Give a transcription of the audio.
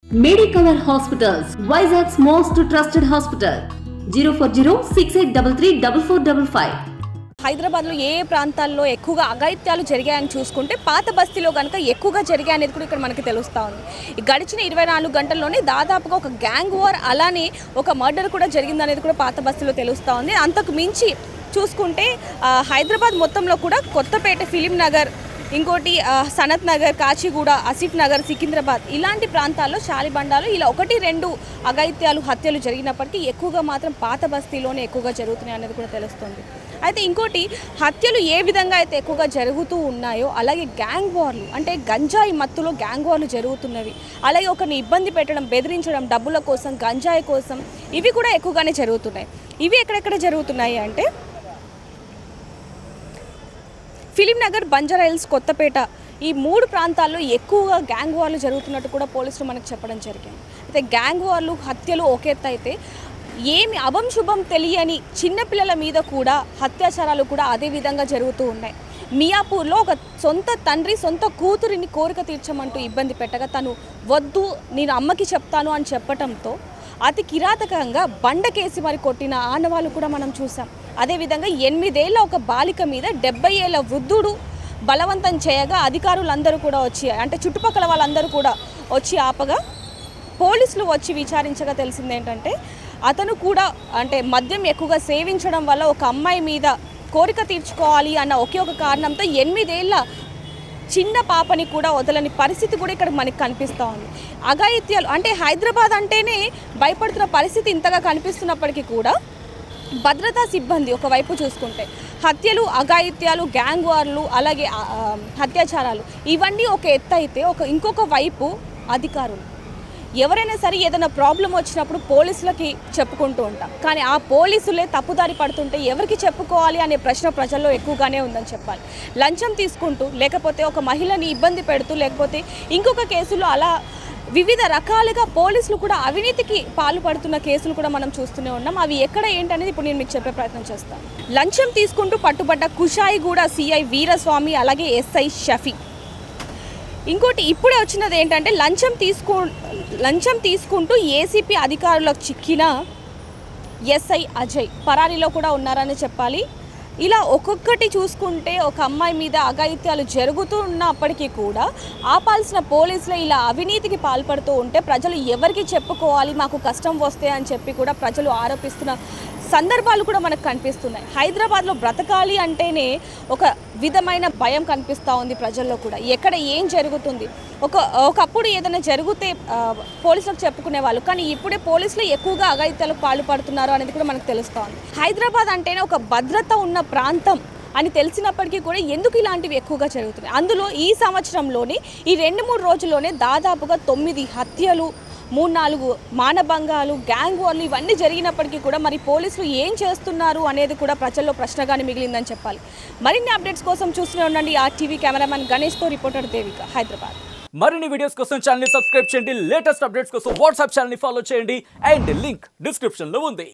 Medicover hospitals Vizag's most trusted hospital zero four zero six eight double three double four double five హైదరాబాద్లో A ఏ ప్రాంతాల్లో ఎక్కువగా అఘాయిత్యాలు జరిగాయని చూసుకుంటే పాత బస్తీలో కనుక ఎక్కువగా జరిగాయి అనేది కూడా ఇక్కడ మనకి తెలుస్తూ ఉంది ఈ గడిచిన ఇరవై నాలుగు గంటల్లోనే దాదాపుగా ఒక గ్యాంగ్ వార్ అలానే ఒక మర్డర్ కూడా జరిగిందనేది కూడా పాత బస్తీలో తెలుస్తూ ఉంది అంతకు మించి చూసుకుంటే ఆ, హైదరాబాద్ మొత్తంలో కూడా కొత్తపేట ఫిలిం నగర్ ఇంకోటి ఆ, సనత్ నగర్ కాచిగూడ ఆసిఫ్ నగర్ సికింద్రాబాద్ ఇలాంటి ప్రాంతాల్లో శాలిబండాలు ఇలా ఒకటి రెండు అఘాయిత్యాలు హత్యలు జరిగినప్పటికీ ఎక్కువగా మాత్రం పాత బస్తీలోనే ఎక్కువగా జరుగుతున్నాయి అనేది కూడా తెలుస్తుంది అయితే ఇంకోటి హత్యలు ఏ విధంగా అయితే ఎక్కువగా జరుగుతూ ఉన్నాయో అలాగే గ్యాంగ్ వార్లు అంటే గంజాయి మత్తులో గ్యాంగ్ వార్లు జరుగుతున్నవి అలాగే ఒకరిని ఇబ్బంది పెట్టడం బెదిరించడం డబ్బుల కోసం గంజాయి కోసం ఇవి కూడా ఎక్కువగానే జరుగుతున్నాయి ఇవి ఎక్కడెక్కడ జరుగుతున్నాయి అంటే ఫిలిం నగర్ బంజారా హిల్స్ కొత్తపేట ఈ మూడు ప్రాంతాల్లో ఎక్కువగా గ్యాంగ్ వార్లు జరుగుతున్నట్టు కూడా పోలీసులు మనకు చెప్పడం జరిగింది అయితే గ్యాంగ్ వార్లు హత్యలు ఒక ఎత్తు అయితే ఏమి అభం శుభం తెలియని చిన్నపిల్లల మీద కూడా అత్యాచారాలు కూడా అదే విధంగా జరుగుతూ ఉన్నాయి మియాపూర్లో ఒక సొంత తండ్రి సొంత కూతురిని కోరిక తీర్చమంటూ ఇబ్బంది పెట్టగా తను వద్దు నేను అమ్మకి చెప్తాను అని చెప్పటంతో అతి కిరాతకంగా బండకేసి మరి కొట్టిన ఆనవాళ్ళు కూడా మనం చూసాం అదేవిధంగా ఎనిమిదేళ్ల ఒక బాలిక మీద డెబ్బై ఏళ్ళ వృద్ధుడు బలవంతం చేయగా అధికారులందరూ కూడా వచ్చి అంటే చుట్టుపక్కల వాళ్ళందరూ కూడా వచ్చి ఆపగా పోలీసులు వచ్చి విచారించగా తెలిసింది ఏంటంటే అతను కూడా అంటే మద్యం ఎక్కువగా సేవించడం వల్ల ఒక అమ్మాయి మీద కోరిక తీర్చుకోవాలి అన్న ఒకే ఒక కారణంతో ఎనిమిదేళ్ల చిన్న పాపని కూడా వదలని పరిస్థితి కూడా ఇక్కడ మనకి కనిపిస్తూ ఉంది అఘాయిత్యాలు అంటే హైదరాబాద్ అంటేనే భయపడుతున్న పరిస్థితి ఇంతగా కనిపిస్తున్నప్పటికీ కూడా భద్రతా సిబ్బంది ఒకవైపు చూసుకుంటే హత్యలు అఘాయిత్యాలు గ్యాంగ్ వార్లు అలాగే ఆ, ఆ, అత్యాచారాలు ఇవన్నీ ఒక ఎత్తు అయితే ఒక ఇంకొక వైపు అధికారులు ఎవరైనా సరే ఏదైనా ప్రాబ్లం వచ్చినప్పుడు పోలీసులకి చెప్పుకుంటూ ఉంటాం కానీ ఆ పోలీసులే తప్పుదారి పడుతుంటే ఎవరికి చెప్పుకోవాలి అనే ప్రశ్న ప్రజల్లో ఎక్కువగానే ఉందని చెప్పాలి లంచం తీసుకుంటూ లేకపోతే ఒక మహిళని ఇబ్బంది పెడుతూ లేకపోతే ఇంకొక కేసులో అలా వివిధ రకాలుగా పోలీసులు కూడా అవినీతికి పాల్పడుతున్న కేసులు కూడా మనం చూస్తూనే ఉన్నాం అవి ఎక్కడ ఏంటనేది ఇప్పుడు నేను మీకు చెప్పే ప్రయత్నం చేస్తాను లంచం తీసుకుంటూ పట్టుబడ్డ కుషాయిగూడ సిఐ వీరస్వామి అలాగే ఎస్ఐ షఫీ ఇంకోటి ఇప్పుడే వచ్చినది ఏంటంటే లంచం తీసుకు లంచం తీసుకుంటూ ఏసీపీ అధికారులకు చిక్కిన ఎస్ఐ అజయ్ పరారీలో కూడా ఉన్నారని చెప్పాలి ఇలా ఒక్కొక్కటి చూసుకుంటే ఒక అమ్మాయి మీద అఘాయిత్యాలు జరుగుతూ ఉన్నప్పటికీ కూడా ఆపాల్సిన పోలీసులు ఇలా అవినీతికి పాల్పడుతూ ఉంటే ప్రజలు ఎవరికి చెప్పుకోవాలి మాకు కష్టం వస్తే అని చెప్పి కూడా ప్రజలు ఆరోపిస్తున్న సందర్భాలు కూడా మనకు కనిపిస్తున్నాయి హైదరాబాద్లో బ్రతకాలి అంటేనే ఒక విధమైన భయం కనిపిస్తూ ఉంది ప్రజల్లో కూడా ఎక్కడ ఏం జరుగుతుంది ఒక ఒకప్పుడు ఏదైనా జరిగితే ఆ, పోలీసులకు చెప్పుకునే వాళ్ళు కానీ ఇప్పుడే పోలీసులు ఎక్కువగా అఘాయిత్యాలకు పాల్పడుతున్నారు అనేది కూడా మనకు తెలుస్తూ ఉంది హైదరాబాద్ అంటేనే ఒక భద్రత ఉన్న ప్రాంతం అని తెలిసినప్పటికీ కూడా ఎందుకు ఇలాంటివి ఎక్కువగా జరుగుతున్నాయి అందులో ఈ సంవత్సరంలోనే ఈ రెండు మూడు రోజుల్లోనే దాదాపుగా తొమ్మిది హత్యలు మూడు నాలుగు మానభంగాలు గ్యాంగ్ వార్లు ఇవన్నీ జరిగినప్పటికీ కూడా మరి పోలీసులు ఏం చేస్తున్నారు అనేది కూడా ప్రజల్లో ప్రశ్నగానే మిగిలిందని చెప్పాలి మరిన్ని అప్డేట్స్ కోసం చూస్తూనే ఉండండి ఆ టీవీ కెమెరామెన్ గణేష్తో రిపోర్టర్ దేవిక హైదరాబాద్ మరిన్ని వీడియోస్ కోసం ఛానల్ ని సబ్స్క్రైబ్ చేయండి లేటెస్ట్ అప్డేట్స్ కోసం వాట్సాప్ ఛానల్ ని ఫాలో చేయండి అండ్ లింక్ డిస్క్రిప్షన్ లో ఉంది